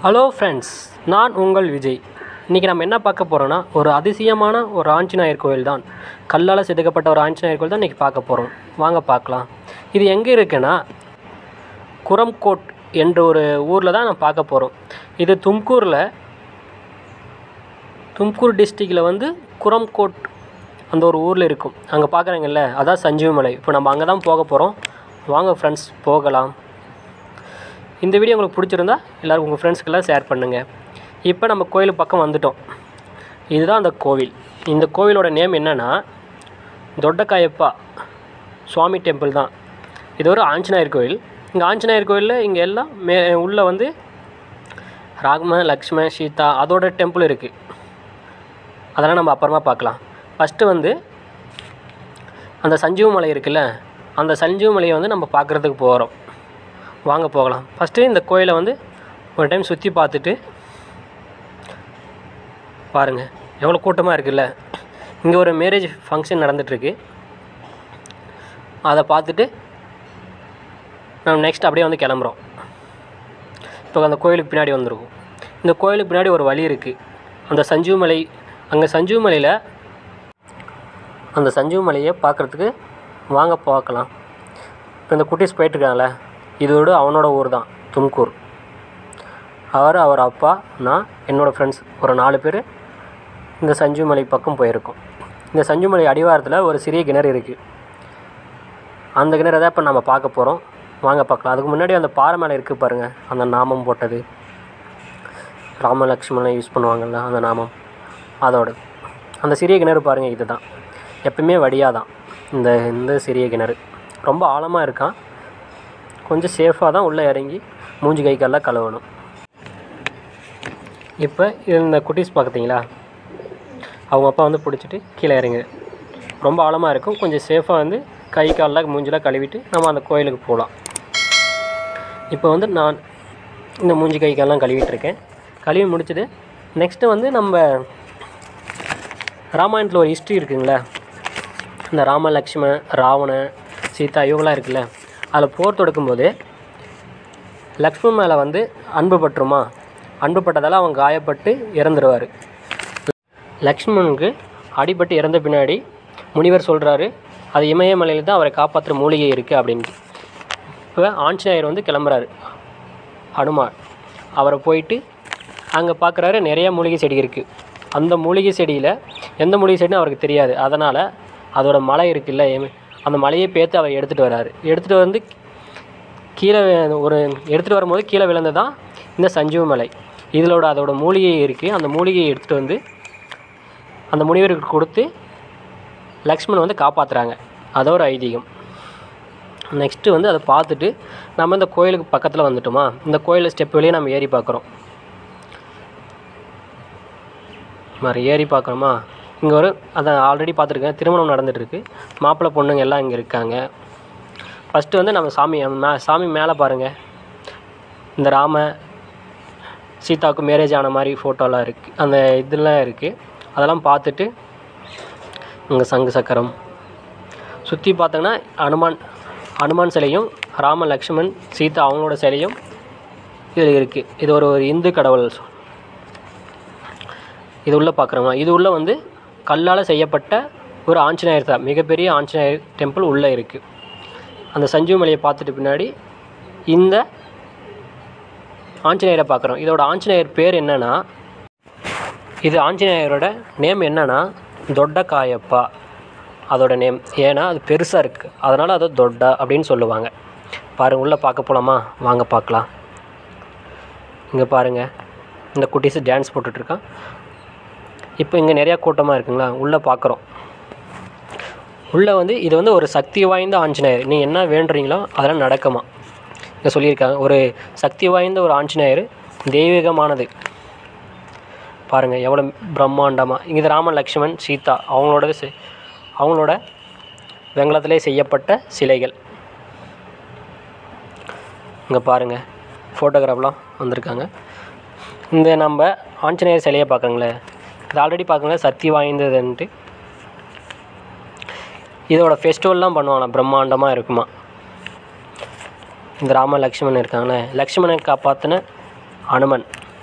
hello friends நான் உங்கள் விஜய் இன்றைக்கி நம்ம என்ன பார்க்க போகிறோன்னா ஒரு அதிசயமான ஒரு ஆஞ்சநேயர் கோயில் தான் கல்லால் செதுக்கப்பட்ட ஒரு ஆஞ்சநேயர் கோயில் தான் இன்றைக்கி பார்க்க போகிறோம் வாங்க பார்க்கலாம் இது எங்கே இருக்குன்னா குரம்கோட் என்ற ஒரு ஊரில் தான் நம்ம பார்க்க போகிறோம் இது தும்கூரில் தும்கூர் டிஸ்ட்ரிக்டில் வந்து குரம்கோட் அந்த ஒரு ஊரில் இருக்கும் அங்கே பார்க்குறீங்கல்ல அதான் சஞ்சீவி மலை இப்போ நம்ம அங்கே தான் போக போகிறோம் வாங்க ஃப்ரெண்ட்ஸ் போகலாம் இந்த வீடியோ உங்களுக்கு பிடிச்சிருந்தா எல்லோரும் உங்கள் ஃப்ரெண்ட்ஸ்க்கெல்லாம் ஷேர் பண்ணுங்கள் இப்போ நம்ம கோயில் பக்கம் வந்துட்டோம் இதுதான் அந்த கோவில் இந்த கோவிலோட நேம் என்னென்னா தொட்டக்காயப்பா சுவாமி டெம்பிள் தான் இது ஒரு ஆஞ்சநேயர் கோயில் இங்கே ஆஞ்சநேயர் கோயிலில் இங்கே எல்லாம் மே உள்ளே வந்து ராகம லக்ஷ்மண சீதா அதோட டெம்பிள் இருக்குது அதெல்லாம் நம்ம அப்புறமா பார்க்கலாம் ஃபஸ்ட்டு வந்து அந்த சஞ்சீவ மலை இருக்குல்ல அந்த சஞ்சீவ மலையை வந்து நம்ம பார்க்குறதுக்கு போகிறோம் வாங்க போகலாம் ஃபஸ்ட்டு இந்த கோயிலை வந்து ஒரு டைம் சுற்றி பார்த்துட்டு பாருங்கள் எவ்வளோ கூட்டமாக இருக்குல்ல இங்கே ஒரு மேரேஜ் ஃபங்க்ஷன் நடந்துகிட்ருக்கு அதை பார்த்துட்டு நம்ம நெக்ஸ்ட் அப்படியே வந்து கிளம்புறோம் இப்போ அந்த கோயிலுக்கு பின்னாடி வந்திருக்கும் இந்த கோயிலுக்கு பின்னாடி ஒரு வழி இருக்குது அந்த சஞ்சீவ மலை அங்கே சஞ்சீவ மலையில் அந்த சஞ்சீவ மலையை பார்க்குறதுக்கு வாங்க பார்க்கலாம் இப்போ இந்த குட்டீஸ் போயிட்டுருக்காங்களே இதோடு அவனோட ஊர் தான் தும்கூர் அவர் அவர் அப்பா நான் என்னோடய ஃப்ரெண்ட்ஸ் ஒரு நாலு பேர் இந்த சஞ்சீவ மலை பக்கம் போயிருக்கோம் இந்த சஞ்சீவ மலை அடிவாரத்தில் ஒரு சிறிய கிணறு இருக்குது அந்த கிணறு தான் இப்போ நம்ம பார்க்க போகிறோம் வாங்க பார்க்கலாம் அதுக்கு முன்னாடி அந்த பாறை மேலே இருக்குது பாருங்கள் அந்த நாமம் போட்டது ராம லக்ஷ்மணன் யூஸ் பண்ணுவாங்கள்ல அந்த நாமம் அதோட அந்த சிறிய கிணறு பாருங்கள் இது தான் எப்பயுமே வடியாதான் இந்த இந்த சிறிய கிணறு ரொம்ப ஆழமாக இருக்கான் கொஞ்சம் சேஃபாக தான் உள்ளே இறங்கி மூஞ்சி கை கால்லாம் கழுவணும் இப்போ இந்த குட்டீஸ் பார்க்குறீங்களா அவங்க அப்பா வந்து பிடிச்சிட்டு கீழே இறங்கு ரொம்ப ஆழமாக இருக்கும் கொஞ்சம் சேஃபாக வந்து கை கால்லாம் மூஞ்சிலாம் கழுவிட்டு நம்ம அந்த கோயிலுக்கு போகலாம் இப்போ வந்து நான் இந்த மூஞ்சி கை கால்லாம் கழுவிட்டு இருக்கேன் கழுவி முடிச்சுட்டு நெக்ஸ்ட்டு வந்து நம்ம ராமாயணத்தில் ஒரு ஹிஸ்ட்ரி இருக்குங்களே இந்த ராம லக்ஷ்மணன் ராவணன் சீதா இவங்களாம் இருக்குல்ல அதில் போர் தொடுக்கும்போது லக்ஷ்மண் மேலே வந்து அன்பு பற்றுமா அன்பு பட்டதால் அவன் காயப்பட்டு இறந்துருவார் லக்ஷ்மணனுக்கு அடிபட்டு இறந்த பின்னாடி முனிவர் சொல்கிறாரு அது இமயமலையில் தான் அவரை காப்பாற்றுற மூலிகை இருக்குது அப்படின்ட்டு இப்போ ஆஞ்சநேயர் வந்து கிளம்புறாரு ஹனுமான் அவரை போயிட்டு அங்கே பார்க்குறாரு நிறைய மூலிகை செடி இருக்குது அந்த மூலிகை செடியில் எந்த மூலிகை செடின்னு அவருக்கு தெரியாது அதனால் அதோட மலை இருக்குல்ல எம- அந்த மலையை பேர்த்து அவர் எடுத்துகிட்டு வராரு எடுத்துகிட்டு வந்து கீழே வி- ஒரு எடுத்துகிட்டு வரும்போது கீழே விழுந்தது தான் இந்த சஞ்சீவ மலை இதிலோட அதோட மூலிகை இருக்குது அந்த மூலிகையை எடுத்துகிட்டு வந்து அந்த முனிவருக்கு கொடுத்து லக்ஷ்மண் வந்து காப்பாற்றுறாங்க அதோ ஒரு ஐதீகம் நெக்ஸ்ட்டு வந்து அதை பார்த்துட்டு நம்ம இந்த கோயிலுக்கு பக்கத்தில் வந்துட்டோமா இந்த கோயில் ஸ்டெப் வழியே நம்ம ஏறி பார்க்குறோம் மாதிரி ஏறி பார்க்குறோமா இங்கே ஒரு அதை ஆல்ரெடி பார்த்துருக்கேன் திருமணம் நடந்துகிட்ருக்கு மாப்பிள்ளை பொண்ணுங்க எல்லாம் இங்கே இருக்காங்க ஃபஸ்ட்டு வந்து நம்ம சாமி மே சாமி மேலே பாருங்கள் இந்த ராம சீதாவுக்கு மேரேஜ் ஆன மாதிரி ஃபோட்டோலாம் இருக்குது அந்த இதெல்லாம் இருக்குது அதெல்லாம் பார்த்துட்டு இங்கே சங்கு சக்கரம் சுற்றி பார்த்தோங்கன்னா அனுமான் அனுமான் சிலையும் ராம லக்ஷ்மண் சீதா அவங்களோட சிலையும் இதில் இருக்குது இது ஒரு ஒரு இந்து கடவுள் சொ- இது உள்ளே பார்க்குறோமா இது உள்ளே வந்து கல்லால் செய்யப்பட்ட ஒரு ஆஞ்சநேயர் தான் மிகப்பெரிய ஆஞ்சநேயர் டெம்பிள் உள்ளே இருக்குது அந்த சஞ்சீவ மலையை பார்த்துட்டு பின்னாடி இந்த ஆஞ்சநேயரை பார்க்குறோம் இதோட ஆஞ்சநேயர் பேர் என்னன்னா இது ஆஞ்சநேயரோட நேம் என்னன்னா தொட்டக்காயப்பா அதோட நேம் ஏன்னா அது பெருசாக இருக்குது அதனால் அது தொட்டா அப்படின்னு சொல்லுவாங்க பாருங்க உள்ளே பார்க்க போகலாமா வாங்க பார்க்கலாம் இங்கே பாருங்கள் இந்த குட்டீஸு டான்ஸ் போட்டுட்ருக்கான் இப்போ இங்கே நிறையா கூட்டமாக இருக்குங்களா உள்ளே பார்க்குறோம் உள்ளே வந்து இது வந்து ஒரு சக்தி வாய்ந்த ஆஞ்சநேயர் நீங்கள் என்ன வேண்டுறீங்களோ அதெல்லாம் நடக்குமா இங்கே சொல்லியிருக்காங்க ஒரு சக்தி வாய்ந்த ஒரு ஆஞ்சநேயர் தெய்வீகமானது பாருங்கள் எவ்வளோ பிரம்மாண்டமாக இங்கே ராமன் லக்ஷ்மண் சீதா அவங்களோட செ- அவங்களோட வெங்கலத்திலே செய்யப்பட்ட சிலைகள் இங்கே பாருங்கள் ஃபோட்டோகிராஃப்லாம் வந்திருக்காங்க இந்த நம்ம ஆஞ்சநேயர் சிலையை பார்க்குறங்களே இது ஆல்ரெடி பார்க்குறங்களே சக்தி வாய்ந்ததுன்ட்டு இதோட ஃபெஸ்டிவல்லாம் பண்ணுவாங்க பிரம்மாண்டமாக இருக்குமா இந்த ராம லக்ஷ்மணன் இருக்காங்களே லக்ஷ்மணனை காப்பாற்றின அனுமன்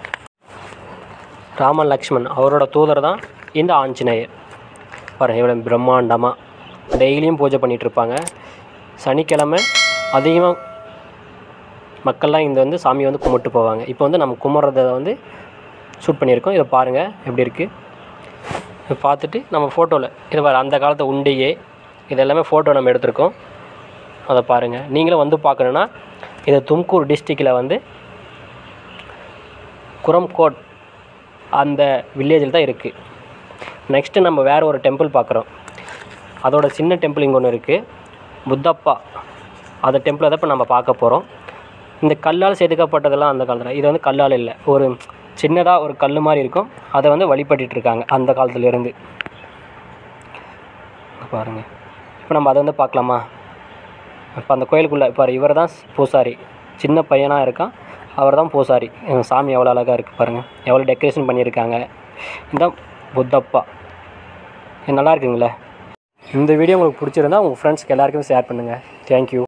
ராமன் லக்ஷ்மண் அவரோட தூதர் தான் இந்த ஆஞ்சநேயர் பாருங்கள் இவ்வளோ பிரம்மாண்டமாக டெய்லியும் பூஜை பண்ணிகிட்டு இருப்பாங்க சனிக்கிழமை அதிகமாக மக்கள்லாம் இந்த வந்து சாமியை வந்து கும்பிட்டு போவாங்க இப்போ வந்து நம்ம கும்பிட்றத வந்து ஷூட் பண்ணியிருக்கோம் இதை பாருங்கள் எப்படி இருக்குது இதை பார்த்துட்டு நம்ம ஃபோட்டோவில் இது பாரு அந்த காலத்து உண்டிகை இது எல்லாமே ஃபோட்டோ நம்ம எடுத்திருக்கோம் அதை பாருங்கள் நீங்களும் வந்து பார்க்கணுன்னா இது தும்கூர் டிஸ்ட்ரிக்டில் வந்து குரம்கோட் அந்த வில்லேஜில் தான் இருக்குது நெக்ஸ்ட்டு நம்ம வேறு ஒரு டெம்பிள் பார்க்குறோம் அதோட சின்ன டெம்பிள் இங்கே ஒன்று இருக்குது புத்தப்பா அந்த டெம்பிளை தான் இப்போ நம்ம பார்க்க போகிறோம் இந்த கல்லால் செதுக்கப்பட்டதெல்லாம் அந்த காலத்தில் இது வந்து கல்லால் இல்லை ஒரு சின்னதாக ஒரு கல் மாதிரி இருக்கும் அதை வந்து வழிபட்டுட்டு இருக்காங்க அந்த காலத்துலேருந்து பாருங்கள் இப்போ நம்ம அதை வந்து பார்க்கலாமா இப்போ அந்த கோயிலுக்குள்ளே இப்போ இவர் தான் பூசாரி சின்ன பையனாக இருக்கான் அவர் தான் பூசாரி எங்க சாமி எவ்வளோ அழகாக இருக்குது பாருங்கள் எவ்வளோ டெக்கரேஷன் பண்ணியிருக்காங்க இதுதான் புத்தப்பா இது நல்லா இருக்குங்களே இந்த வீடியோ உங்களுக்கு பிடிச்சிருந்தா உங்கள் ஃப்ரெண்ட்ஸ்க்கு எல்லாருக்கும் ஷேர் பண்ணுங்கள் தேங்க்யூ